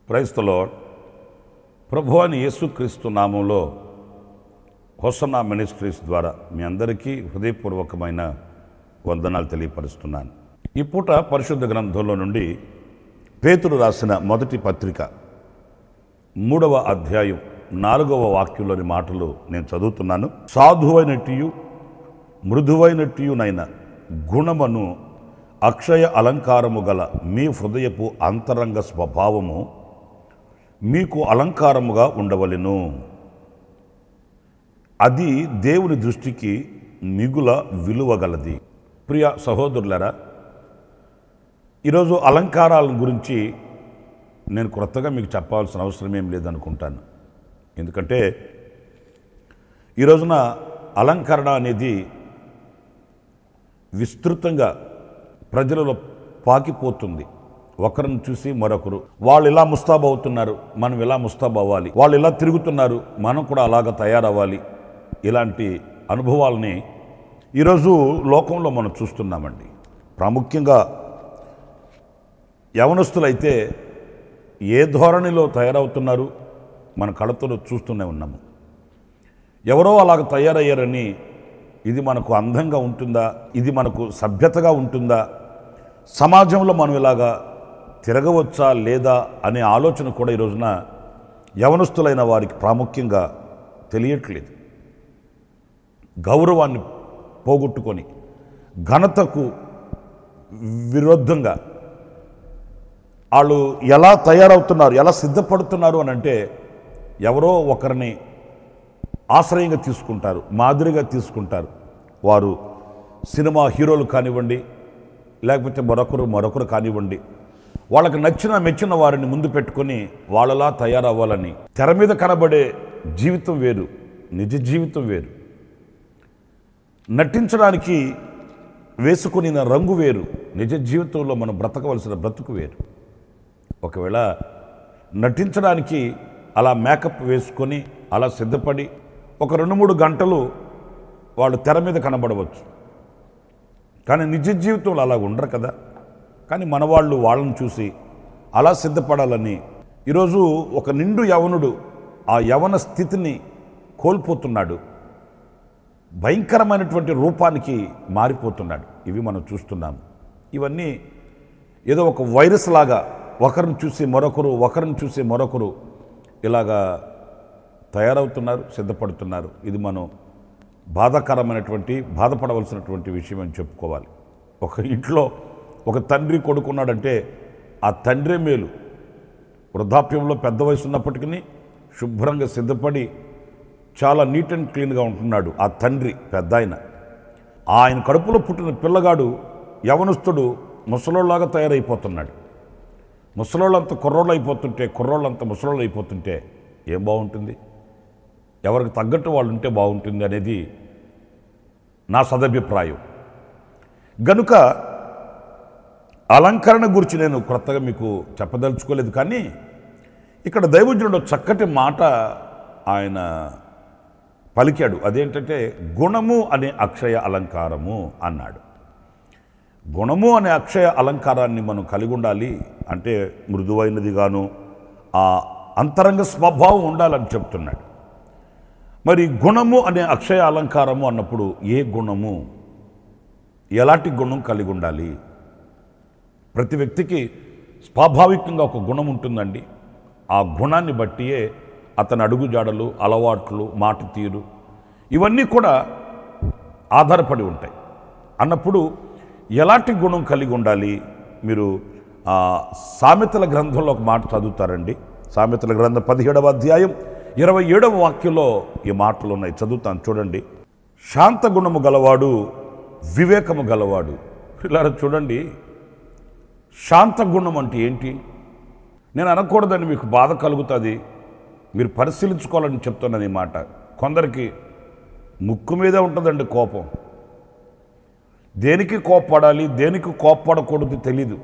క్రైస్తలో ప్రభు అని యేసుక్రీస్తు నామంలో హొసనా మినిస్ట్రీస్ ద్వారా మీ అందరికీ హృదయపూర్వకమైన వందనాలు తెలియపరుస్తున్నాను ఈ పూట పరిశుద్ధ గ్రంథంలో నుండి పేతురు రాసిన మొదటి పత్రిక మూడవ అధ్యాయం నాలుగవ వాక్యంలోని మాటలు నేను చదువుతున్నాను సాధువైనట్టియు మృదువైనట్టియునైన గుణమును అక్షయ అలంకారము గల మీ హృదయపు అంతరంగ స్వభావము మీకు అలంకారముగా ఉండవలెను అది దేవుని దృష్టికి మిగుల విలువగలది ప్రియ సహోదరులరా ఈరోజు అలంకారాల గురించి నేను క్రొత్తగా మీకు చెప్పాల్సిన అవసరం ఏం లేదనుకుంటాను ఎందుకంటే ఈ రోజున అలంకరణ అనేది విస్తృతంగా ప్రజలలో పాకిపోతుంది ఒకరిని చూసి మరొకరు వాళ్ళు ఇలా ముస్తాబ్ అవుతున్నారు మనం ఇలా ముస్తాబ్ అవ్వాలి వాళ్ళు ఇలా తిరుగుతున్నారు మనం కూడా అలాగ తయారవ్వాలి ఇలాంటి అనుభవాల్ని ఈరోజు లోకంలో మనం చూస్తున్నామండి ప్రాముఖ్యంగా యవనస్తులైతే ఏ ధోరణిలో తయారవుతున్నారు మన కళతో చూస్తూనే ఉన్నాము ఎవరో అలాగ తయారయ్యారని ఇది మనకు అందంగా ఉంటుందా ఇది మనకు సభ్యతగా ఉంటుందా సమాజంలో మనం ఇలాగా తిరగవచ్చా లేదా అనే ఆలోచన కూడా ఈ రోజున యవనస్తులైన వారికి ప్రాముఖ్యంగా తెలియట్లేదు గౌరవాన్ని పోగొట్టుకొని ఘనతకు విరుద్ధంగా వాళ్ళు ఎలా తయారవుతున్నారు ఎలా సిద్ధపడుతున్నారు అని అంటే ఎవరో ఒకరిని ఆశ్రయంగా తీసుకుంటారు మాదిరిగా తీసుకుంటారు వారు సినిమా హీరోలు కానివ్వండి లేకపోతే మరొకరు మరొకరు కానివ్వండి వాళ్ళకి నచ్చిన మెచ్చిన వారిని ముందు పెట్టుకొని వాళ్ళలా తయారవ్వాలని తెర మీద కనబడే జీవితం వేరు నిజ జీవితం వేరు నటించడానికి వేసుకుని రంగు వేరు నిజ జీవితంలో మనం బ్రతకవలసిన బ్రతుకు వేరు ఒకవేళ నటించడానికి అలా మేకప్ వేసుకొని అలా సిద్ధపడి ఒక రెండు మూడు గంటలు వాళ్ళు తెర మీద కనబడవచ్చు కానీ నిజ జీవితంలో అలా ఉండరు కదా కానీ మన వాళ్ళు వాళ్ళని చూసి అలా సిద్ధపడాలని ఈరోజు ఒక నిండు యవనుడు ఆ యవన స్థితిని కోల్పోతున్నాడు భయంకరమైనటువంటి రూపానికి మారిపోతున్నాడు ఇవి మనం చూస్తున్నాం ఇవన్నీ ఏదో ఒక వైరస్ లాగా ఒకరిని చూసి మరొకరు ఒకరిని చూసి మరొకరు ఇలాగా తయారవుతున్నారు సిద్ధపడుతున్నారు ఇది మనం బాధాకరమైనటువంటి బాధపడవలసినటువంటి విషయం అని చెప్పుకోవాలి ఒక ఇంట్లో ఒక తండ్రి కొడుకున్నాడంటే ఆ తండ్రే మేలు వృద్ధాప్యంలో పెద్ద వయసు ఉన్నప్పటికీ శుభ్రంగా సిద్ధపడి చాలా నీట్ అండ్ క్లీన్గా ఉంటున్నాడు ఆ తండ్రి పెద్ద ఆయన ఆయన కడుపులో పుట్టిన పిల్లగాడు యవనస్తుడు ముసలోళ్ళలాగా తయారైపోతున్నాడు ముసలోళ్ళంతా కుర్రోళ్ళు అయిపోతుంటే కుర్రోళ్ళంతా ముసలోళ్ళు అయిపోతుంటే ఏం బాగుంటుంది ఎవరికి తగ్గట్టు వాళ్ళు ఉంటే బాగుంటుంది అనేది నా సదభిప్రాయం గనుక అలంకరణ గురించి నేను క్రొత్తగా మీకు చెప్పదలుచుకోలేదు కానీ ఇక్కడ దైవజనుడు చక్కటి మాట ఆయన పలికాడు అదేంటంటే గుణము అనే అక్షయ అలంకారము అన్నాడు గుణము అనే అక్షయ అలంకారాన్ని మనం కలిగి ఉండాలి అంటే మృదువైనదిగాను ఆ అంతరంగ స్వభావం ఉండాలని చెప్తున్నాడు మరి గుణము అనే అక్షయ అలంకారము అన్నప్పుడు ఏ గుణము ఎలాంటి గుణం కలిగి ఉండాలి ప్రతి వ్యక్తికి స్వాభావికంగా ఒక గుణం ఉంటుందండి ఆ గుణాన్ని బట్టియే అతని అడుగుజాడలు అలవాట్లు మాట తీరు ఇవన్నీ కూడా ఆధారపడి ఉంటాయి అన్నప్పుడు ఎలాంటి గుణం కలిగి ఉండాలి మీరు ఆ, సామెతల గ్రంథంలో ఒక మాట చదువుతారండి సామెతల గ్రంథం పదిహేడవ అధ్యాయం ఇరవై ఏడవ వాక్యంలో ఈ మాటలు ఉన్నాయి చదువుతాను చూడండి శాంత గుణము గలవాడు వివేకము గలవాడు ఇలా చూడండి శాంత గుణం అంటే ఏంటి నేను అనకూడదని మీకు బాధ కలుగుతుంది మీరు పరిశీలించుకోవాలని చెప్తున్నాను ఈ మాట కొందరికి ముక్కు మీదే ఉంటుందండి కోపం దేనికి కోప్పడాలి దేనికి కోప్పడకూడదు తెలీదు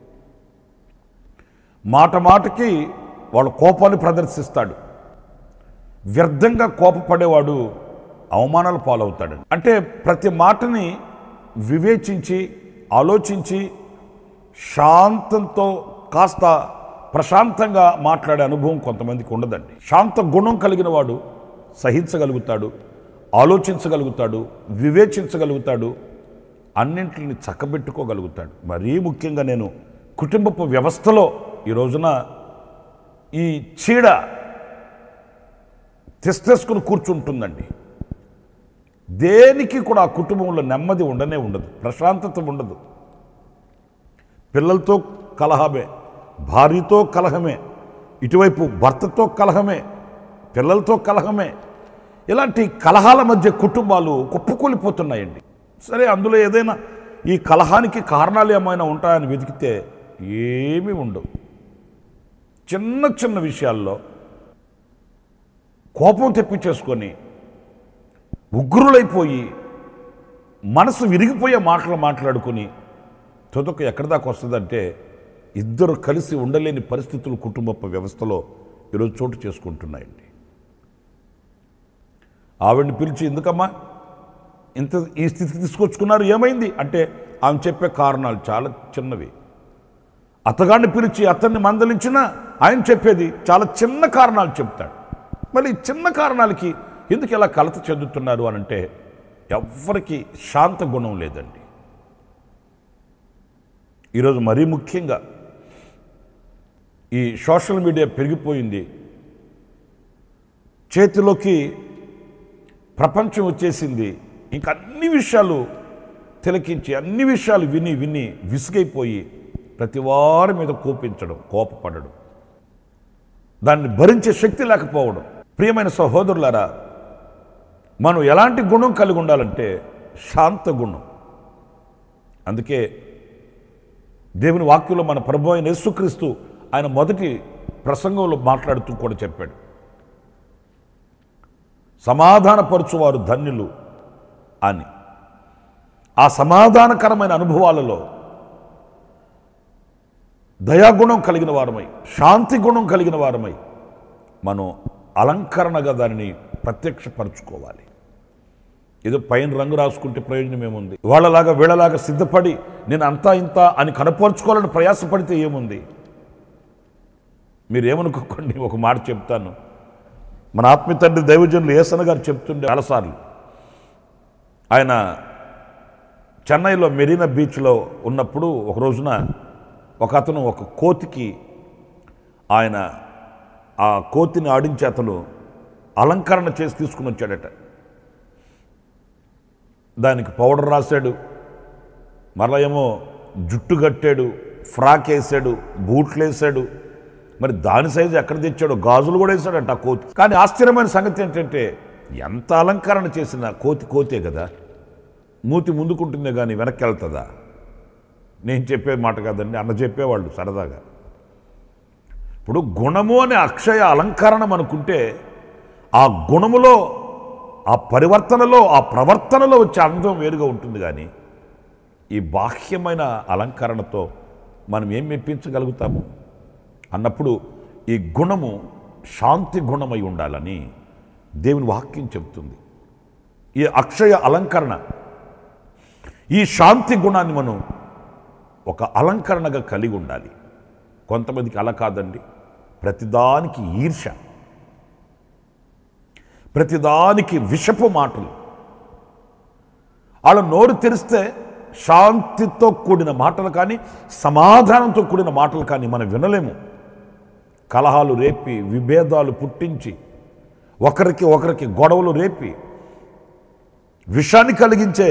మాట మాటకి వాళ్ళ కోపాన్ని ప్రదర్శిస్తాడు వ్యర్థంగా కోపపడేవాడు అవమానాల పాలవుతాడు అంటే ప్రతి మాటని వివేచించి ఆలోచించి శాంతంతో కాస్త ప్రశాంతంగా మాట్లాడే అనుభవం కొంతమందికి ఉండదండి శాంత గుణం కలిగిన వాడు సహించగలుగుతాడు ఆలోచించగలుగుతాడు వివేచించగలుగుతాడు అన్నింటిని చక్కబెట్టుకోగలుగుతాడు మరీ ముఖ్యంగా నేను కుటుంబపు వ్యవస్థలో ఈ రోజున ఈ చీడ తెస్తేసుకుని కూర్చుంటుందండి దేనికి కూడా ఆ కుటుంబంలో నెమ్మది ఉండనే ఉండదు ప్రశాంతత ఉండదు పిల్లలతో కలహమే భార్యతో కలహమే ఇటువైపు భర్తతో కలహమే పిల్లలతో కలహమే ఇలాంటి కలహాల మధ్య కుటుంబాలు కుప్పకూలిపోతున్నాయండి సరే అందులో ఏదైనా ఈ కలహానికి కారణాలు ఏమైనా ఉంటాయని వెతికితే ఏమీ ఉండవు చిన్న చిన్న విషయాల్లో కోపం తెప్పించేసుకొని ఉగ్రులైపోయి మనసు విరిగిపోయే మాటలు మాట్లాడుకొని తుదకు ఎక్కడి దాకా వస్తుందంటే ఇద్దరు కలిసి ఉండలేని పరిస్థితులు కుటుంబ వ్యవస్థలో ఈరోజు చోటు చేసుకుంటున్నాయండి ఆవిడని పిలిచి ఎందుకమ్మా ఇంత ఈ స్థితికి తీసుకొచ్చుకున్నారు ఏమైంది అంటే ఆమె చెప్పే కారణాలు చాలా చిన్నవి అత్తగాడిని పిలిచి అతన్ని మందలించినా ఆయన చెప్పేది చాలా చిన్న కారణాలు చెప్తాడు మళ్ళీ ఈ చిన్న కారణాలకి ఎందుకు ఇలా కలత చెందుతున్నారు అని అంటే ఎవ్వరికి శాంత గుణం లేదండి ఈరోజు మరీ ముఖ్యంగా ఈ సోషల్ మీడియా పెరిగిపోయింది చేతిలోకి ప్రపంచం వచ్చేసింది ఇంక అన్ని విషయాలు తిలకించి అన్ని విషయాలు విని విని విసుగైపోయి ప్రతి వారి మీద కోపించడం కోపపడడం దాన్ని భరించే శక్తి లేకపోవడం ప్రియమైన సహోదరులారా మనం ఎలాంటి గుణం కలిగి ఉండాలంటే శాంత గుణం అందుకే దేవుని వాక్యంలో మన ప్రభు అయిన యేసుక్రీస్తు ఆయన మొదటి ప్రసంగంలో మాట్లాడుతూ కూడా చెప్పాడు సమాధానపరచువారు ధన్యులు అని ఆ సమాధానకరమైన అనుభవాలలో దయాగుణం కలిగిన వారమై శాంతి గుణం కలిగిన వారమై మనం అలంకరణగా దానిని ప్రత్యక్షపరచుకోవాలి ఏదో పైన రంగు రాసుకుంటే ప్రయోజనం ఏముంది వాళ్ళలాగా వీళ్ళలాగా సిద్ధపడి నేను అంతా ఇంత అని కనపరుచుకోవాలని ప్రయాసపడితే ఏముంది మీరు ఏమనుకోకండి ఒక మాట చెప్తాను మన ఆత్మీయ తండ్రి దైవజనులు ఏసన గారు చెప్తుండే చాలాసార్లు ఆయన చెన్నైలో మెరీనా బీచ్లో ఉన్నప్పుడు ఒక రోజున ఒక అతను ఒక కోతికి ఆయన ఆ కోతిని ఆడించి అతను అలంకరణ చేసి తీసుకుని వచ్చాడట దానికి పౌడర్ రాశాడు మరలా ఏమో జుట్టు కట్టాడు ఫ్రాక్ వేసాడు బూట్లు వేసాడు మరి దాని సైజు ఎక్కడ తెచ్చాడో గాజులు కూడా వేసాడంట ఆ కోతి కానీ ఆశ్చర్యమైన సంగతి ఏంటంటే ఎంత అలంకరణ చేసినా కోతి కోతే కదా మూతి ముందుకుంటుందే కానీ వెనక్కి వెళ్తుందా నేను చెప్పే మాట కాదండి అన్న చెప్పేవాళ్ళు సరదాగా ఇప్పుడు గుణము అనే అక్షయ అలంకరణం అనుకుంటే ఆ గుణములో ఆ పరివర్తనలో ఆ ప్రవర్తనలో వచ్చే అందం వేరుగా ఉంటుంది కానీ ఈ బాహ్యమైన అలంకరణతో మనం ఏం మెప్పించగలుగుతాము అన్నప్పుడు ఈ గుణము శాంతి గుణమై ఉండాలని దేవుని వాక్యం చెబుతుంది ఈ అక్షయ అలంకరణ ఈ శాంతి గుణాన్ని మనం ఒక అలంకరణగా కలిగి ఉండాలి కొంతమందికి అలా కాదండి ప్రతిదానికి ఈర్ష ప్రతిదానికి విషపు మాటలు వాళ్ళ నోరు తెరిస్తే శాంతితో కూడిన మాటలు కానీ సమాధానంతో కూడిన మాటలు కానీ మనం వినలేము కలహాలు రేపి విభేదాలు పుట్టించి ఒకరికి ఒకరికి గొడవలు రేపి విషాన్ని కలిగించే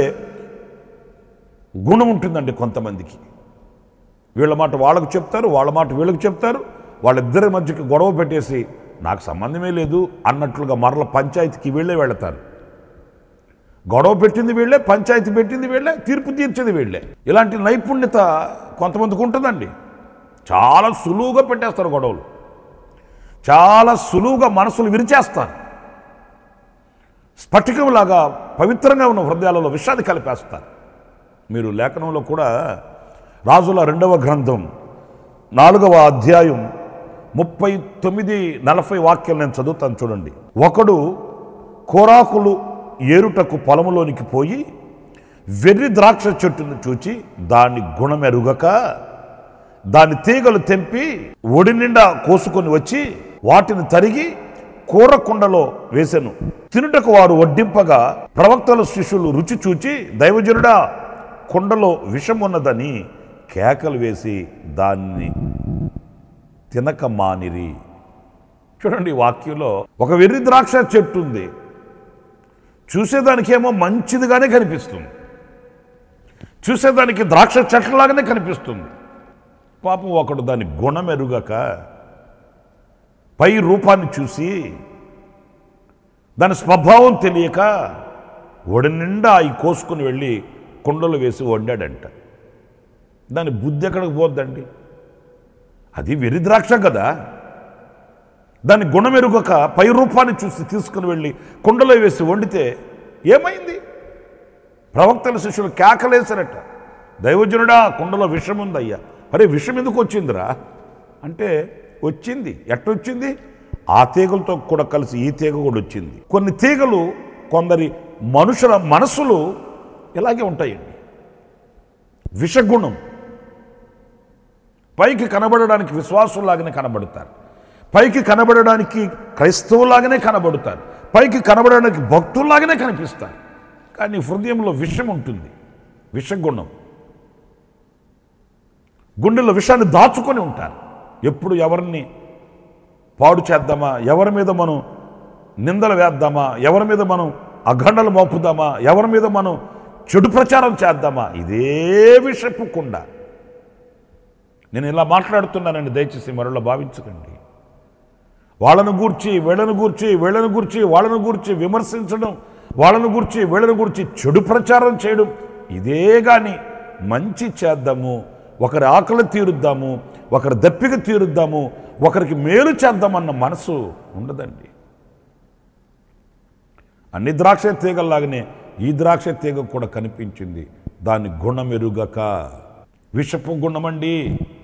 గుణం ఉంటుందండి కొంతమందికి వీళ్ళ మాట వాళ్ళకు చెప్తారు వాళ్ళ మాట వీళ్ళకి చెప్తారు వాళ్ళిద్దరి మధ్యకి గొడవ పెట్టేసి నాకు సంబంధమే లేదు అన్నట్లుగా మరల పంచాయతీకి వీళ్ళే వెళతారు గొడవ పెట్టింది వీళ్ళే పంచాయతీ పెట్టింది వీళ్ళే తీర్పు తీర్చేది వీళ్ళే ఇలాంటి నైపుణ్యత కొంతమందికి ఉంటుందండి చాలా సులువుగా పెట్టేస్తారు గొడవలు చాలా సులువుగా మనసులు విరిచేస్తారు స్ఫటికంలాగా పవిత్రంగా ఉన్న హృదయాలలో విషాన్ని కలిపేస్తారు మీరు లేఖనంలో కూడా రాజుల రెండవ గ్రంథం నాలుగవ అధ్యాయం ముప్పై తొమ్మిది నలభై వాక్యాలు నేను చదువుతాను చూడండి ఒకడు కోరాకులు ఏరుటకు పొలములోనికి పోయి వెర్రి ద్రాక్ష చెట్టును చూచి దాని గుణమెరుగక దాని తీగలు తెంపి ఒడి నిండా కోసుకొని వచ్చి వాటిని తరిగి కూర కుండలో వేసెను తినుటకు వారు వడ్డింపగా ప్రవక్తల శిష్యులు రుచి చూచి దైవజనుడా కుండలో విషం ఉన్నదని కేకలు వేసి దాన్ని తినక మానిరి చూడండి ఈ వాక్యంలో ఒక వెర్రి ద్రాక్ష చెట్టు ఉంది చూసేదానికేమో మంచిదిగానే కనిపిస్తుంది చూసేదానికి ద్రాక్ష చెట్లలాగానే కనిపిస్తుంది పాపం ఒకడు దాని గుణం ఎరుగక పై రూపాన్ని చూసి దాని స్వభావం తెలియక ఒడి నిండా అవి కోసుకుని వెళ్ళి కుండలు వేసి వండాడంట దాని బుద్ధి ఎక్కడికి పోద్దండి అది వెరి ద్రాక్ష కదా దాని గుణం ఎరుగక పై రూపాన్ని చూసి తీసుకుని వెళ్ళి కుండలో వేసి వండితే ఏమైంది ప్రవక్తల శిష్యులు కేకలేశారట దైవజనుడా కుండలో విషం ఉందయ్యా అరే విషం ఎందుకు వచ్చిందిరా అంటే వచ్చింది ఎట్టొచ్చింది ఆ తీగలతో కూడా కలిసి ఈ తీగ కూడా వచ్చింది కొన్ని తీగలు కొందరి మనుషుల మనసులు ఇలాగే ఉంటాయండి విషగుణం పైకి కనబడడానికి విశ్వాసులాగానే కనబడతారు పైకి కనబడడానికి క్రైస్తవులాగానే కనబడతారు పైకి కనబడడానికి భక్తుల్లాగానే కనిపిస్తారు కానీ హృదయంలో విషం ఉంటుంది విషగుణం గుండెలో విషాన్ని దాచుకొని ఉంటారు ఎప్పుడు ఎవరిని పాడు చేద్దామా ఎవరి మీద మనం నిందలు వేద్దామా ఎవరి మీద మనం అఖండలు మోపుదామా ఎవరి మీద మనం చెడు ప్రచారం చేద్దామా ఇదే విషపు కుండ నేను ఇలా మాట్లాడుతున్నానండి దయచేసి మరలా భావించకండి వాళ్ళను గూర్చి వీళ్ళను గూర్చి వీళ్ళను గూర్చి వాళ్ళను గూర్చి విమర్శించడం వాళ్ళను గూర్చి వీళ్ళను గూర్చి చెడు ప్రచారం చేయడం ఇదే కానీ మంచి చేద్దాము ఒకరి ఆకలి తీరుద్దాము ఒకరి దప్పిక తీరుద్దాము ఒకరికి మేలు చేద్దామన్న మనసు ఉండదండి అన్ని ద్రాక్ష తీగల్లాగానే ఈ ద్రాక్ష తీగ కూడా కనిపించింది దాని గుణం ఎరుగక విషపు గుణమండి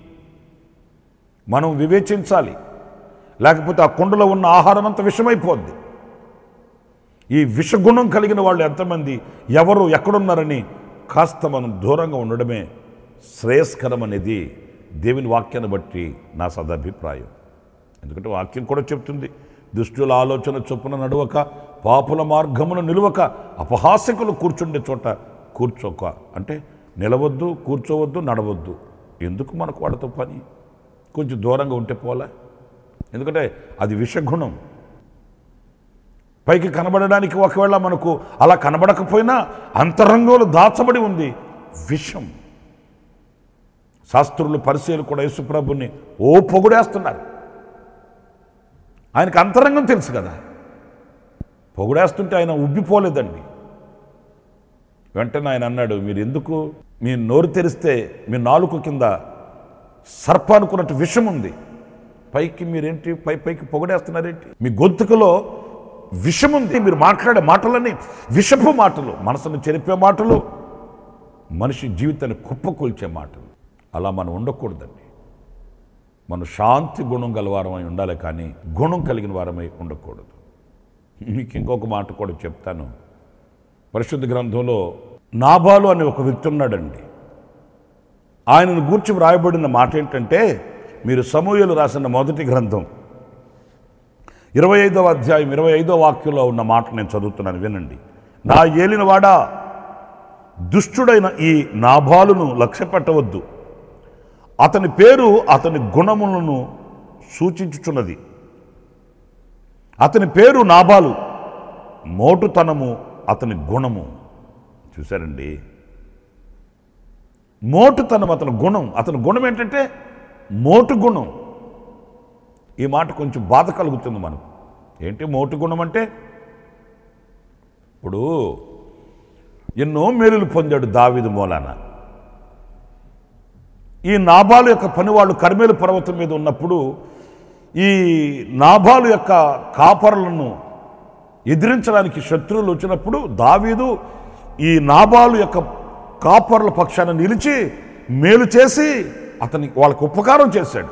మనం వివేచించాలి లేకపోతే ఆ కుండలో ఉన్న ఆహారం అంతా విషమైపోద్ది ఈ విషగుణం కలిగిన వాళ్ళు ఎంతమంది ఎవరు ఎక్కడున్నారని కాస్త మనం దూరంగా ఉండడమే శ్రేయస్కరం అనేది దేవుని వాక్యాన్ని బట్టి నా సదభిప్రాయం ఎందుకంటే వాక్యం కూడా చెప్తుంది దుష్టుల ఆలోచన చొప్పున నడవక పాపుల మార్గమును నిలువక అపహాస్యకులు కూర్చుండే చోట కూర్చోక అంటే నిలవద్దు కూర్చోవద్దు నడవద్దు ఎందుకు మనకు వాడితో పని కొంచెం దూరంగా ఉంటే పోలే ఎందుకంటే అది విషగుణం పైకి కనబడడానికి ఒకవేళ మనకు అలా కనబడకపోయినా అంతరంగంలో దాచబడి ఉంది విషం శాస్త్రులు పరిచయలు కూడా యేసుప్రభుని ఓ పొగుడేస్తున్నారు ఆయనకు అంతరంగం తెలుసు కదా పొగుడేస్తుంటే ఆయన ఉబ్బిపోలేదండి వెంటనే ఆయన అన్నాడు మీరు ఎందుకు మీ నోరు తెరిస్తే మీ నాలుక కింద సర్ప అనుకున్నట్టు విషం ఉంది పైకి మీరేంటి పై పైకి పొగడేస్తున్నారేంటి మీ గొంతుకలో విషం ఉంది మీరు మాట్లాడే మాటలన్నీ విషపు మాటలు మనసును చెరిపే మాటలు మనిషి జీవితాన్ని కుప్పకూల్చే మాటలు అలా మనం ఉండకూడదండి మనం శాంతి గుణం గలవారమై ఉండాలి కానీ గుణం కలిగిన వారమై ఉండకూడదు మీకు ఇంకొక మాట కూడా చెప్తాను పరిశుద్ధ గ్రంథంలో నాబాలు అనే ఒక వ్యక్తి ఉన్నాడండి ఆయనను గూర్చి వ్రాయబడిన మాట ఏంటంటే మీరు సమూహలు రాసిన మొదటి గ్రంథం ఇరవై ఐదవ అధ్యాయం ఇరవై ఐదవ వాక్యంలో ఉన్న మాట నేను చదువుతున్నాను వినండి నా ఏలినవాడా దుష్టుడైన ఈ నాభాలును లక్ష్య పెట్టవద్దు అతని పేరు అతని గుణములను సూచించుచున్నది అతని పేరు నాబాలు మోటుతనము అతని గుణము చూశారండి మోటుతనం అతని గుణం అతని గుణం ఏంటంటే మోటు గుణం ఈ మాట కొంచెం బాధ కలుగుతుంది మనకు ఏంటి మోటు గుణం అంటే ఇప్పుడు ఎన్నో మేలులు పొందాడు దావీదు మూలాన ఈ నాబాలు యొక్క పనివాళ్ళు కర్మేలు పర్వతం మీద ఉన్నప్పుడు ఈ నాబాలు యొక్క కాపరులను ఎదిరించడానికి శత్రువులు వచ్చినప్పుడు దావీదు ఈ నాబాలు యొక్క కాపరుల పక్షాన నిలిచి మేలు చేసి అతనికి వాళ్ళకు ఉపకారం చేశాడు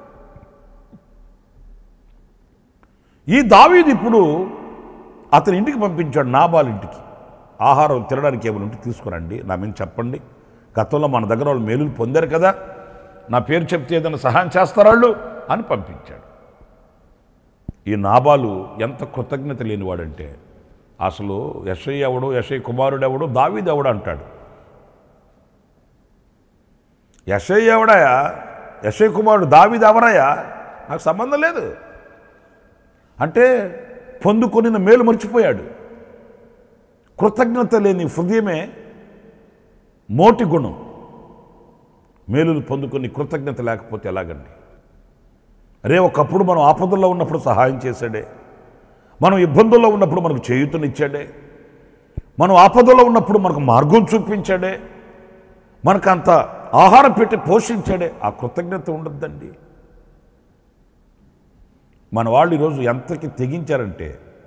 ఈ దావీదు ఇప్పుడు అతని ఇంటికి పంపించాడు నాబాల్ ఇంటికి ఆహారం తినడానికి ఏమైనా ఉంటే తీసుకురండి నా మీద చెప్పండి గతంలో మన దగ్గర వాళ్ళు మేలులు పొందారు కదా నా పేరు చెప్తే ఏదైనా సహాయం చేస్తారాళ్ళు అని పంపించాడు ఈ నాబాలు ఎంత కృతజ్ఞత లేనివాడంటే అసలు యశయ్ ఎవడు యశయ్ కుమారుడు ఎవడు దావీదు ఎవడు అంటాడు యశయ్ ఎవడయా యశయ్ కుమారుడు దావీదు ఎవరయ్యా నాకు సంబంధం లేదు అంటే పొందుకొనిన మేలు మర్చిపోయాడు కృతజ్ఞత లేని హృదయమే మోటి గుణం మేలులు పొందుకొని కృతజ్ఞత లేకపోతే ఎలాగండి అరే ఒకప్పుడు మనం ఆపదల్లో ఉన్నప్పుడు సహాయం చేశాడే మనం ఇబ్బందుల్లో ఉన్నప్పుడు మనకు చేయుతనిచ్చాడే మనం ఆపదలో ఉన్నప్పుడు మనకు మార్గం చూపించాడే మనకు అంత ఆహారం పెట్టి పోషించాడే ఆ కృతజ్ఞత ఉండద్దండి మన వాళ్ళు ఈరోజు ఎంతకి తెగించారంటే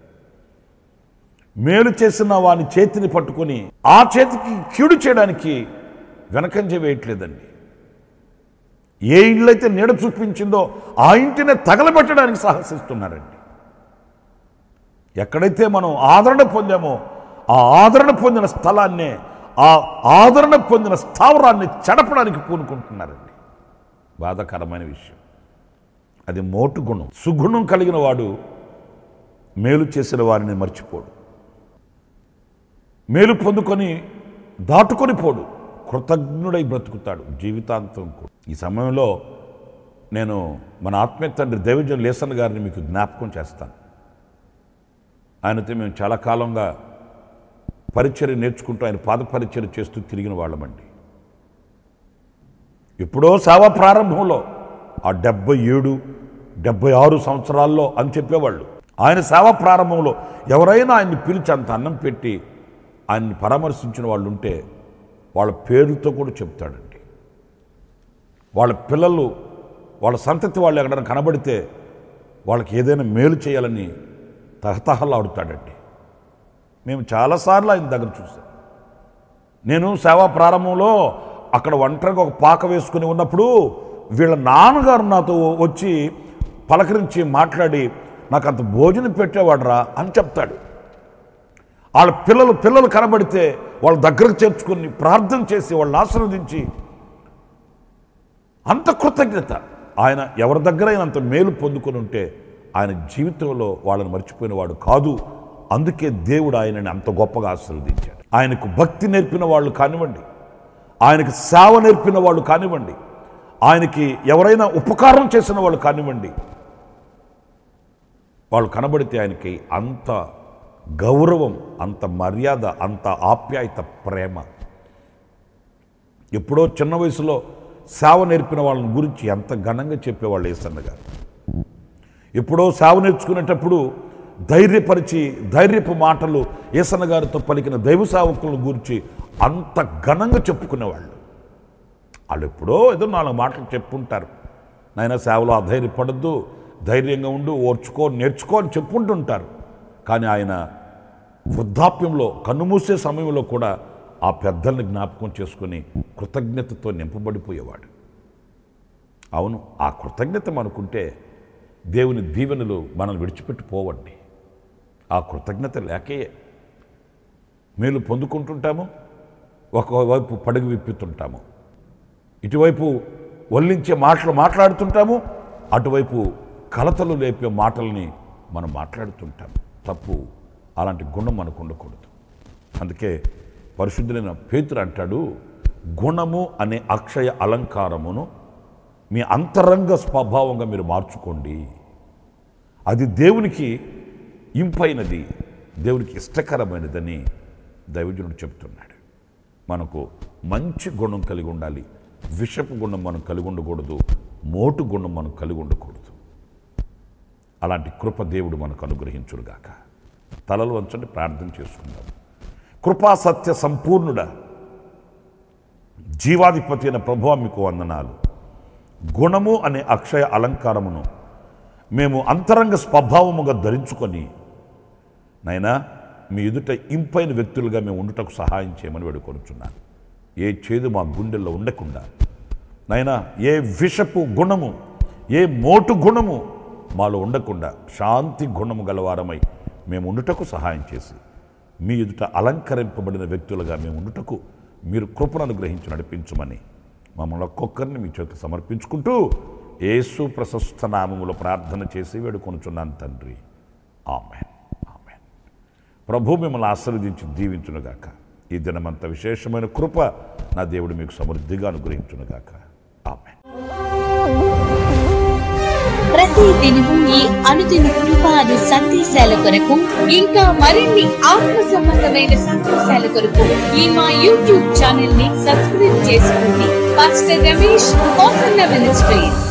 మేలు చేసిన వాని చేతిని పట్టుకొని ఆ చేతికి కీడు చేయడానికి వెనకంజ వేయట్లేదండి ఏ ఇళ్ళైతే నీడ చూపించిందో ఆ ఇంటినే తగలబెట్టడానికి సాహసిస్తున్నారండి ఎక్కడైతే మనం ఆదరణ పొందామో ఆ ఆదరణ పొందిన స్థలాన్నే ఆ ఆదరణ పొందిన స్థావరాన్ని చెడపడానికి పూనుకుంటున్నారండి బాధాకరమైన విషయం అది మోటు గుణం సుగుణం కలిగిన వాడు మేలు చేసిన వారిని మర్చిపోడు మేలు పొందుకొని దాటుకొని పోడు కృతజ్ఞుడై బ్రతుకుతాడు జీవితాంతం కూడా ఈ సమయంలో నేను మన ఆత్మీయ తండ్రి దైవజన్ లేసన్ గారిని మీకు జ్ఞాపకం చేస్తాను ఆయనతో మేము చాలా కాలంగా పరిచర్య నేర్చుకుంటూ ఆయన పాద పరిచర్య చేస్తూ తిరిగిన వాళ్ళమండి ఎప్పుడో సేవా ప్రారంభంలో ఆ డెబ్బై ఏడు డెబ్బై ఆరు సంవత్సరాల్లో అని చెప్పేవాళ్ళు ఆయన సేవా ప్రారంభంలో ఎవరైనా ఆయన్ని పిలిచి అంత అన్నం పెట్టి ఆయన్ని పరామర్శించిన వాళ్ళు ఉంటే వాళ్ళ పేర్లతో కూడా చెప్తాడండి వాళ్ళ పిల్లలు వాళ్ళ సంతతి వాళ్ళు ఎక్కడైనా కనబడితే వాళ్ళకి ఏదైనా మేలు చేయాలని తహతహలాడుతాడండి మేము చాలాసార్లు ఆయన దగ్గర చూసాం నేను సేవా ప్రారంభంలో అక్కడ ఒంటరిగా ఒక పాక వేసుకుని ఉన్నప్పుడు వీళ్ళ నాన్నగారు నాతో వచ్చి పలకరించి మాట్లాడి నాకు అంత భోజనం పెట్టేవాడరా అని చెప్తాడు వాళ్ళ పిల్లలు పిల్లలు కనబడితే వాళ్ళ దగ్గరకు చేర్చుకొని ప్రార్థన చేసి వాళ్ళని ఆశీర్వదించి అంత కృతజ్ఞత ఆయన ఎవరి దగ్గరైనా అంత మేలు పొందుకొని ఉంటే ఆయన జీవితంలో వాళ్ళని మర్చిపోయిన వాడు కాదు అందుకే దేవుడు ఆయనని అంత గొప్పగా ఆశీర్వదించాడు ఆయనకు భక్తి నేర్పిన వాళ్ళు కానివ్వండి ఆయనకు సేవ నేర్పిన వాళ్ళు కానివ్వండి ఆయనకి ఎవరైనా ఉపకారం చేసిన వాళ్ళు కానివ్వండి వాళ్ళు కనబడితే ఆయనకి అంత గౌరవం అంత మర్యాద అంత ఆప్యాయత ప్రేమ ఎప్పుడో చిన్న వయసులో సేవ నేర్పిన వాళ్ళని గురించి ఎంత ఘనంగా చెప్పేవాళ్ళు ఏసన్న గారు ఎప్పుడో సేవ నేర్చుకునేటప్పుడు ధైర్యపరిచి ధైర్యపు మాటలు ఏసన్న గారితో పలికిన దైవ సేవకులను గురించి అంత ఘనంగా చెప్పుకునేవాళ్ళు వాళ్ళు ఎప్పుడో ఏదో నాలుగు మాటలు చెప్పుంటారు నాయన సేవలో అధైర్యపడద్దు ధైర్యంగా ఉండు ఓర్చుకో నేర్చుకో అని చెప్పుంటుంటారు కానీ ఆయన వృద్ధాప్యంలో కన్నుమూసే సమయంలో కూడా ఆ పెద్దల్ని జ్ఞాపకం చేసుకుని కృతజ్ఞతతో నింపబడిపోయేవాడు అవును ఆ కృతజ్ఞత మనకుంటే దేవుని దీవెనలు మనల్ని విడిచిపెట్టిపోవండి ఆ కృతజ్ఞత లేకే మేలు పొందుకుంటుంటాము ఒకవైపు పడగ విప్పుతుంటాము ఇటువైపు వల్లించే మాటలు మాట్లాడుతుంటాము అటువైపు కలతలు లేపే మాటల్ని మనం మాట్లాడుతుంటాం తప్పు అలాంటి గుణం మనకు ఉండకూడదు అందుకే పరిశుద్ధులైన పేతురు అంటాడు గుణము అనే అక్షయ అలంకారమును మీ అంతరంగ స్వభావంగా మీరు మార్చుకోండి అది దేవునికి ఇంపైనది దేవునికి ఇష్టకరమైనదని దైవజనుడు చెప్తున్నాడు మనకు మంచి గుణం కలిగి ఉండాలి విషపు గుణం మనం కలిగి ఉండకూడదు మోటు గుణం మనం కలిగి ఉండకూడదు అలాంటి కృప దేవుడు మనకు అనుగ్రహించుడుగాక తలలు వంచండి ప్రార్థన చేసుకుందాం కృపా సత్య సంపూర్ణుడ జీవాధిపతి అయిన ప్రభువ మీకు వందనాలు గుణము అనే అక్షయ అలంకారమును మేము అంతరంగ స్వభావముగా ధరించుకొని నైనా మీ ఎదుట ఇంపైన వ్యక్తులుగా మేము ఉండుటకు సహాయం చేయమని వేడుకొనుచున్నాను ఏ చేదు మా గుండెల్లో ఉండకుండా నైనా ఏ విషపు గుణము ఏ మోటు గుణము మాలో ఉండకుండా శాంతి గుణము గలవారమై మేము ఉండుటకు సహాయం చేసి మీ ఎదుట అలంకరింపబడిన వ్యక్తులుగా మేము ఉండుటకు మీరు కృపను అనుగ్రహించి నడిపించమని మమ్మల్ని ఒక్కొక్కరిని మీ చేతికి సమర్పించుకుంటూ యేసు ప్రశస్త నామములో ప్రార్థన చేసి వేడుకొనుచున్నాను తండ్రి ఆమె ఆమె ప్రభు మిమ్మల్ని ఆశీర్వదించి దీవించునుగాక ఈ దినమంత విశేషమైన కృప నా దేవుడు మీకు సమృద్ధిగా అనుగ్రహించునుగాక ఆమె ప్రతి దినము ఈ అనుదిన కృపాను సందేశాల కొరకు ఇంకా మరిన్ని ఆత్మ సంబంధమైన సందేశాల కొరకు ఈ మా యూట్యూబ్ ఛానల్ ని సబ్స్క్రైబ్ చేసుకోండి పాస్టర్ రమేష్ కోసన్న మినిస్ట్రీస్